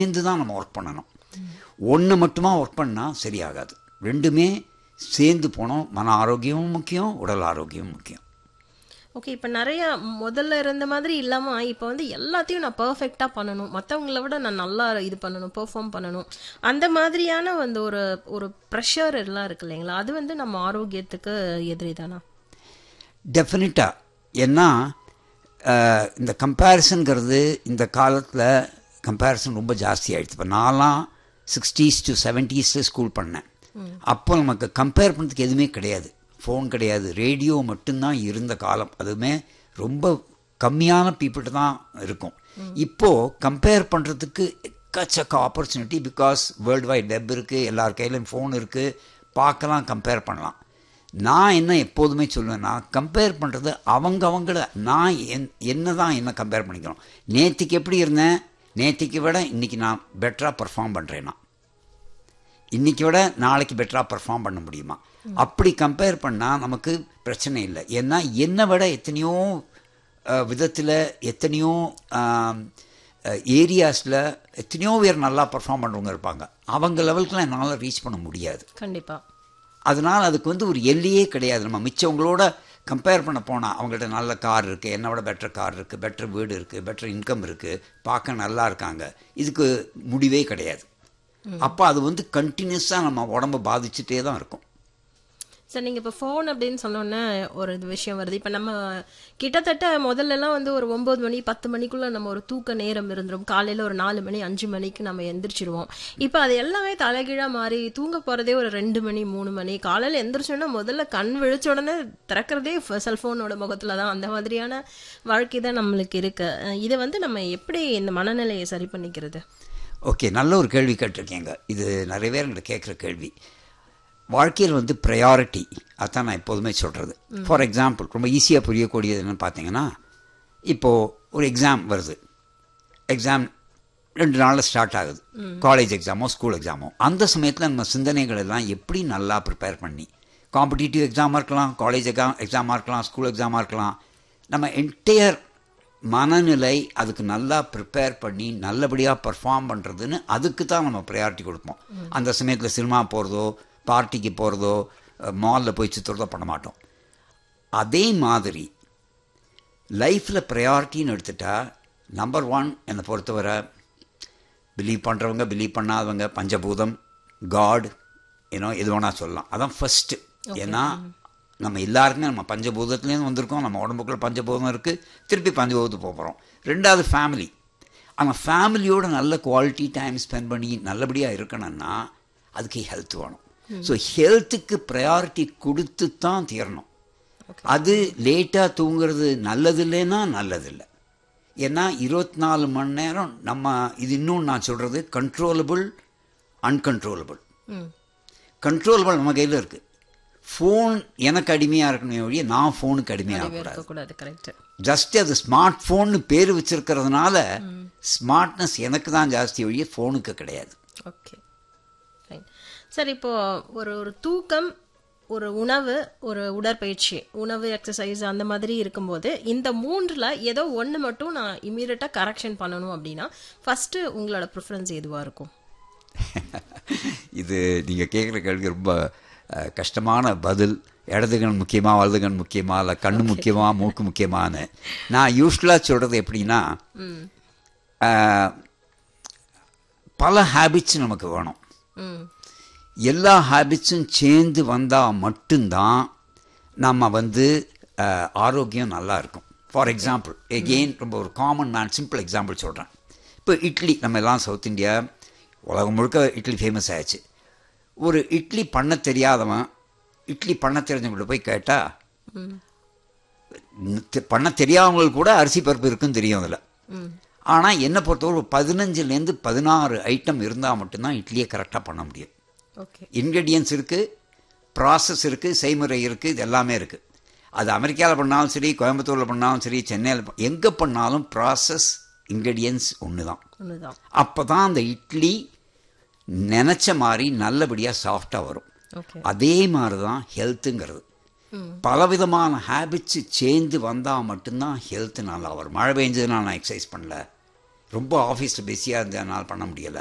சேர்ந்து தான் நம்ம ஒர்க் பண்ணணும் ஒன்று மட்டுமா ஒர்க் பண்ணால் சரியாகாது ரெண்டுமே சேர்ந்து போனோம் மன ஆரோக்கியமும் முக்கியம் உடல் ஆரோக்கியமும் முக்கியம் ஓகே இப்போ நிறைய முதல்ல இருந்த மாதிரி இல்லாமல் இப்போ வந்து எல்லாத்தையும் நான் பர்ஃபெக்டாக பண்ணணும் மற்றவங்கள விட நான் நல்லா இது பண்ணணும் பெர்ஃபார்ம் பண்ணணும் அந்த மாதிரியான வந்து ஒரு ஒரு ப்ரெஷர் எல்லாம் இருக்கு இல்லைங்களா அது வந்து நம்ம ஆரோக்கியத்துக்கு எதிரி தானா டெஃபினட்டாக ஏன்னா அஹ், இந்த கம்பேரிசனுங்கிறது இந்த காலத்தில் கம்பேரிசன் ரொம்ப ஜாஸ்தி ஆயிடுச்சு இப்போ நான்லாம் சிக்ஸ்டீஸ் டு செவன்ட்டீஸில் ஸ்கூல் பண்ணேன் அப்போ நமக்கு கம்பேர் பண்ணுறதுக்கு எதுவுமே கிடையாது ஃபோன் கிடையாது ரேடியோ மட்டும்தான் இருந்த காலம் அதுவுமே ரொம்ப கம்மியான பீப்புள்கிட்ட தான் இருக்கும் இப்போது கம்பேர் பண்ணுறதுக்கு எக்கச்சக்க opportunity because world wide web இருக்குது எல்லார் கையிலையும் ஃபோன் இருக்குது பார்க்கலாம் கம்பேர் பண்ணலாம் நான் என்ன எப்போதுமே சொல்லுவேன்னா கம்பேர் பண்ணுறது அவங்க அவங்கள நான் என் என்ன தான் என்ன கம்பேர் பண்ணிக்கிறோம் நேற்றுக்கு எப்படி இருந்தேன் நேற்றுக்கு விட இன்றைக்கி நான் பெட்டராக பர்ஃபார்ம் பண்ணுறேன்னா இன்னைக்கு விட நாளைக்கு பெட்டராக பர்ஃபார்ம் பண்ண முடியுமா அப்படி கம்பேர் பண்ணால் நமக்கு பிரச்சனை இல்லை ஏன்னா என்னை விட எத்தனையோ விதத்தில் எத்தனையோ ஏரியாஸில் எத்தனையோ பேர் நல்லா பர்ஃபார்ம் பண்ணுறவங்க இருப்பாங்க அவங்க லெவலுக்குலாம் என்னால் ரீச் பண்ண முடியாது கண்டிப்பா அதனால் அதுக்கு வந்து ஒரு எல்லையே கிடையாது நம்ம மிச்சவங்களோட கம்பேர் பண்ண போனால் அவங்கள்ட்ட நல்ல கார் இருக்குது என்னை விட பெட்டர் கார் இருக்குது பெட்டர் வீடு இருக்குது பெட்டர் இன்கம் இருக்குது பார்க்க நல்லா இருக்காங்க இதுக்கு முடிவே கிடையாது அப்போ அது வந்து கண்டினியூஸாக நம்ம உடம்ப பாதிச்சுட்டே தான் இருக்கும் சார் நீங்கள் இப்போ ஃபோன் அப்படின்னு சொன்னோன்னே ஒரு இது விஷயம் வருது இப்போ நம்ம கிட்டத்தட்ட முதல்லலாம் வந்து ஒரு ஒம்பது மணி பத்து மணிக்குள்ளே நம்ம ஒரு தூக்க நேரம் இருந்துரும் காலையில் ஒரு நாலு மணி அஞ்சு மணிக்கு நம்ம எந்திரிச்சிருவோம் இப்போ அது எல்லாமே தலைகீழாக மாறி தூங்க போகிறதே ஒரு ரெண்டு மணி மூணு மணி காலையில் எந்திரிச்சோன்னா முதல்ல கண் விழிச்ச உடனே திறக்கிறதே செல்ஃபோனோட முகத்தில் தான் அந்த மாதிரியான வாழ்க்கை தான் நம்மளுக்கு இருக்கு அஹ் இதை வந்து நம்ம எப்படி இந்த மனநிலையை சரி பண்ணிக்கிறது ஓகே நல்ல ஒரு கேள்வி கேட்டிருக்கீங்க இது நிறைய பேர் என்கிட்ட கேட்குற கேள்வி வாழ்க்கையில் வந்து ப்ரையாரிட்டி அதான் நான் எப்போதுமே சொல்கிறது ஃபார் எக்ஸாம்பிள் ரொம்ப ஈஸியாக புரியக்கூடியது என்னன்னு பார்த்தீங்கன்னா இப்போது ஒரு எக்ஸாம் வருது எக்ஸாம் ரெண்டு நாளில் ஸ்டார்ட் ஆகுது காலேஜ் எக்ஸாமோ ஸ்கூல் எக்ஸாமோ அந்த சமயத்தில் நம்ம சிந்தனைகள் எல்லாம் எப்படி நல்லா ப்ரிப்பேர் பண்ணி காம்படிட்டிவ் எக்ஸாமாக இருக்கலாம் காலேஜ் எக்ஸாம் எக்ஸாமாக இருக்கலாம் ஸ்கூல் எக்ஸாமாக இருக்கலாம் நம்ம என்டையர் மனநிலை அதுக்கு நல்லா ப்ரிப்பேர் பண்ணி நல்லபடியாக பர்ஃபார்ம் பண்ணுறதுன்னு அதுக்கு தான் நம்ம ப்ரையாரிட்டி கொடுப்போம் அந்த சமயத்தில் சினிமா போகிறதோ பார்ட்டிக்கு போகிறதோ மாலில் போய் சுற்றுறதோ பண்ண மாட்டோம் அதே மாதிரி லைஃப்பில் ப்ரையாரிட்டின்னு எடுத்துட்டா நம்பர் ஒன் என்னை பொறுத்தவரை பிலீவ் பண்ணுறவங்க பிலீவ் பண்ணாதவங்க பஞ்சபூதம் காட் ஏன்னோ எது வேணால் சொல்லலாம் அதான் ஃபஸ்ட்டு ஏன்னா நம்ம எல்லாருக்குமே நம்ம பஞ்சபூதத்துலேருந்து வந்திருக்கோம் நம்ம உடம்புக்குள்ள பஞ்சபூதம் இருக்குது திருப்பி பஞ்சபூதத்துக்கு போக போகிறோம் ரெண்டாவது ஃபேமிலி அந்த ஃபேமிலியோட நல்ல குவாலிட்டி டைம் ஸ்பெண்ட் பண்ணி நல்லபடியாக இருக்கணும்னா அதுக்கு ஹெல்த் வேணும் ஸோ ஹெல்த்துக்கு ப்ரையாரிட்டி கொடுத்து தான் தீரணும் அது லேட்டாக தூங்குறது நல்லது இல்லைன்னா நல்லதில்லை ஏன்னா இருபத்தி நாலு மணி நேரம் நம்ம இது இன்னும் நான் சொல்கிறது கண்ட்ரோலபிள் அன்கண்ட்ரோலபிள் கண்ட்ரோலபிள் நம்ம கையில் இருக்குது ஃபோன் எனக்கு அடிமையாக இருக்கணுமே ஒழிய நான் ஃபோனுக்கு அடிமையாக கூடாது இருக்கக்கூடாது கரெக்ட் ஜஸ்ட் அது ஸ்மார்ட் ஃபோன்னு பேர் வச்சிருக்கிறதுனால ஸ்மார்ட்னஸ் எனக்கு தான் ஜாஸ்தி ஒழிய ஃபோனுக்கு கிடையாது ஓகே ஃபைன் சார் இப்போ ஒரு ஒரு தூக்கம் ஒரு உணவு ஒரு உடற்பயிற்சி உணவு எக்ஸசைஸ் அந்த மாதிரி இருக்கும்போது இந்த மூன்றில் ஏதோ ஒன்று மட்டும் நான் இமீடியட்டாக கரெக்ஷன் பண்ணணும் அப்படின்னா ஃபஸ்ட்டு உங்களோட ப்ரிஃபரன்ஸ் எதுவாக இருக்கும் இது நீங்கள் கேட்குற கேள்வி ரொம்ப அஹ், கஷ்டமான பதில் இடதுகண் முக்கியமா வலதுகண் முக்கியமா இல்லை கண்ணு முக்கியமா மூக்கு முக்கியமான்னு நான் யூஸ்வலாக சொல்கிறது எப்படின்னா அஹ், பல ஹேபிட்ஸ் நமக்கு வேணும் ம் எல்லா ஹேபிட்ஸும் சேர்ந்து வந்தால் மட்டும்தான் நம்ம வந்து அஹ், ஆரோக்கியம் நல்லா இருக்கும் ஃபார் எக்ஸாம்பிள் எகெயின் ரொம்ப ஒரு காமன் நான் சிம்பிள் எக்ஸாம்பிள் சொல்கிறேன் இப்போ இட்லி நம்ம எல்லாம் சவுத் இந்தியா உலகம் முழுக்க இட்லி ஃபேமஸ் ஆயிடுச்சு ஒரு இட்லி பண்ண தெரியாதவன் இட்லி பண்ண தெரிஞ்சவங்கள்ட்ட போய் கேட்டால் பண்ண தெரியாதவங்களுக்கு கூட அரிசி பருப்பு இருக்குன்னு தெரியும் அதில் ஆனால் என்னை பொறுத்தவரை ஒரு பதினஞ்சுலேருந்து பதினாறு ஐட்டம் இருந்தால் மட்டும்தான் இட்லியை கரெக்டாக பண்ண முடியும் ஓகே இன்க்ரீடியன்ஸ் இருக்குது ப்ராசஸ் இருக்குது செய்முறை இருக்குது இது எல்லாமே இருக்குது அது அமெரிக்காவில் பண்ணாலும் சரி கோயம்புத்தூரில் பண்ணாலும் சரி சென்னையில் எங்கே பண்ணாலும் ப்ராசஸ் இன்க்ரீடியன்ஸ் ஒன்று தான் ஒன்று தான் அப்போ தான் அந்த இட்லி நினச்ச மாதிரி நல்லபடியாக சாஃப்டாக வரும் ஓகே அதே மாதிரி தான் ஹெல்த்துங்கிறது பலவிதமான ஹேபிட்ஸ் சேர்ந்து வந்தால் மட்டும்தான் ஹெல்த் நல்லா வரும் மழை பெஞ்சதுனால நான் எக்ஸசைஸ் பண்ணல ரொம்ப ஆஃபீஸில் பிஸியாக இருந்ததுனால பண்ண முடியலை